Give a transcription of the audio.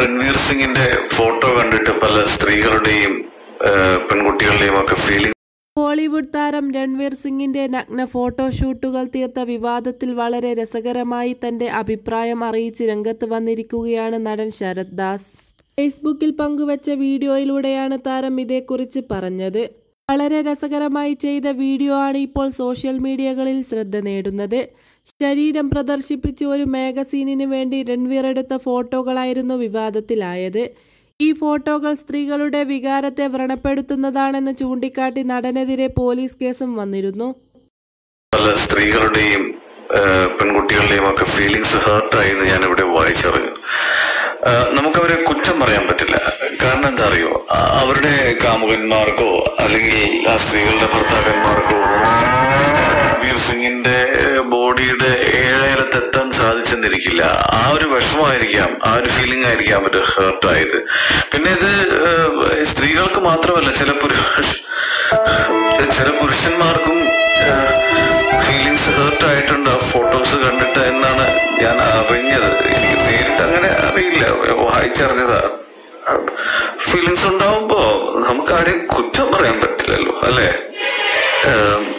രൺവീർ സിംഗിന്റെ ഫോട്ടോ കണ്ടിട്ട് പല സ്ത്രീകളുടെയും ആ, പെൺകുട്ടികളുടെയും ഒക്കെ ഫീലിംഗ് ബോളിവുഡ് താരം രൺവീർ സിംഗിന്റെ നഗ്ന ഫോട്ടോഷൂട്ടുകൾ തീർത്ത വിവാദത്തിൽ വളരെ രസകരമായി തന്റെ അഭിപ്രായം അറിയിച്ച് രംഗത്ത് വന്നിരിക്കുകയാണ് നടൻ ശരത് ദാസ് ഫേസ്ബുക്കിൽ പങ്കുവച്ച വീഡിയോയിലൂടെയാണ് താരം ഇതേക്കുറിച്ച് പറഞ്ഞത് വളരെ രസകരമായി ചെയ്ത വീഡിയോ ആണ് ഇപ്പോൾ സോഷ്യൽ മീഡിയകളിൽ ശ്രദ്ധ നേടുന്നത് ശരീരം പ്രദർശിപ്പിച്ച് ഒരു മാഗസീനിന് വേണ്ടി രൺവീർ എടുത്ത ഫോട്ടോകളായിരുന്നു വിവാദത്തിലായത് ഈ ഫോട്ടോകൾ സ്ത്രീകളുടെ വികാരത്തെ വ്രണപ്പെടുത്തുന്നതാണെന്ന് ചൂണ്ടിക്കാട്ടി നടനെതിരെ പോലീസ് കേസും വന്നിരുന്നു പല സ്ത്രീകളുടെയും ആ, പെൺകുട്ടികളുടെയും ഒക്കെ ഫീലിങ്സ് ഹേർട്ടായി എന്ന് ഞാൻ ഇവിടെ വായിച്ചറിഞ്ഞു ആ, നമുക്കവരെ കുറ്റം പറയാൻ പറ്റില്ല കാരണം എന്താ അറിയോ ആ, അവരുടെ കാമുകന്മാർക്കോ അല്ലെങ്കിൽ ആ സ്ത്രീകളുടെ ഭർത്താക്കന്മാർക്കോ രൺവീർ സിംഗിന്റെ ബോഡിയുടെ ഏഴേലത്തെത്താൻ സാധിച്ചെന്നിരിക്കില്ല ആ ഒരു വിഷമമായിരിക്കാം ആ ഒരു ഫീലിംഗ് ആയിരിക്കാം അവർ ഹേർട്ടായത് പിന്നെ ഇത് ആ, സ്ത്രീകൾക്ക് മാത്രമല്ല ചില പുരുഷ ചില പുരുഷന്മാർക്കും ഫീലിങ്സ് ഹേർട്ട് ആയിട്ടുണ്ട് ആ ഫോട്ടോസ് കണ്ടിട്ട് എന്നാണ് ഞാൻ അറിഞ്ഞത് എനിക്ക് നേരിട്ട് അങ്ങനെ അറിയില്ല വായിച്ചറിഞ്ഞതാ ഫീലിങ്സ് ഉണ്ടാവുമ്പോ നമുക്ക് ആരെയും കുറ്റം പറയാൻ പറ്റില്ലല്ലോ അല്ലേ ഏം,